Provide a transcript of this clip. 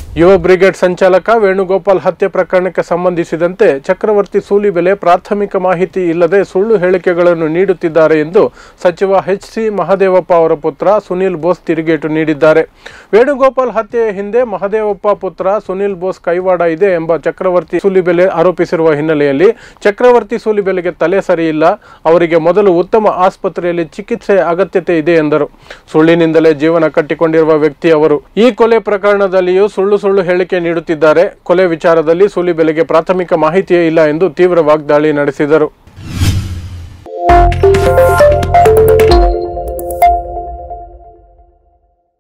ಯುವ ಬ್ರಿಗೇಡ್ ಸಂಚಾಲಕ ವೇಣುಗೋಪಾಲ್ ಹತ್ಯೆ ಪ್ರಕರಣಕ್ಕೆ ಸಂಬಂಧಿಸಿದಂತೆ ಚಕ್ರವರ್ತಿ ಸೂಲಿಬೆಲೆ ಪ್ರಾಥಮಿಕ ಮಾಹಿತಿ ಇಲ್ಲದೆ ಸುಳ್ಳು ಹೇಳಿಕೆಗಳನ್ನು ನೀಡುತ್ತಿದ್ದಾರೆ ಎಂದು ಸಚಿವ ಎಚ್ ಸಿ ಮಹದೇವಪ್ಪ ಅವರ ಪುತ್ರ ಸುನೀಲ್ ಬೋಸ್ ತಿರುಗೇಟು ನೀಡಿದ್ದಾರೆ ವೇಣುಗೋಪಾಲ್ ಹತ್ಯೆಯ ಹಿಂದೆ ಮಹದೇವಪ್ಪ ಪುತ್ರ ಸುನೀಲ್ ಬೋಸ್ ಕೈವಾಡ ಇದೆ ಎಂಬ ಚಕ್ರವರ್ತಿ ಸೂಲಿಬೆಲೆ ಆರೋಪಿಸಿರುವ ಹಿನ್ನೆಲೆಯಲ್ಲಿ ಚಕ್ರವರ್ತಿ ಸೂಲಿಬೆಲೆಗೆ ತಲೆ ಸರಿಯಿಲ್ಲ ಅವರಿಗೆ ಮೊದಲು ಉತ್ತಮ ಆಸ್ಪತ್ರೆಯಲ್ಲಿ ಚಿಕಿತ್ಸೆ ಅಗತ್ಯತೆ ಇದೆ ಎಂದರು ಸುಳ್ಳಿನಿಂದಲೇ ಜೀವನ ಕಟ್ಟಿಕೊಂಡಿರುವ ವ್ಯಕ್ತಿ ಅವರು ಈ ಕೊಲೆ ಪ್ರಕರಣದಲ್ಲಿಯೂ ಸುಳ್ಳು ಸುಳ್ಳು ಹೇಳಿಕೆ ನೀಡುತ್ತಿದ್ದಾರೆ ಕೊಲೆ ವಿಚಾರದಲ್ಲಿ ಸೂಲಿಬೆಲೆಗೆ ಪ್ರಾಥಮಿಕ ಮಾಹಿತಿಯೇ ಇಲ್ಲ ಎಂದು ತೀವ್ರ ವಾಗ್ದಾಳಿ ನಡೆಸಿದರು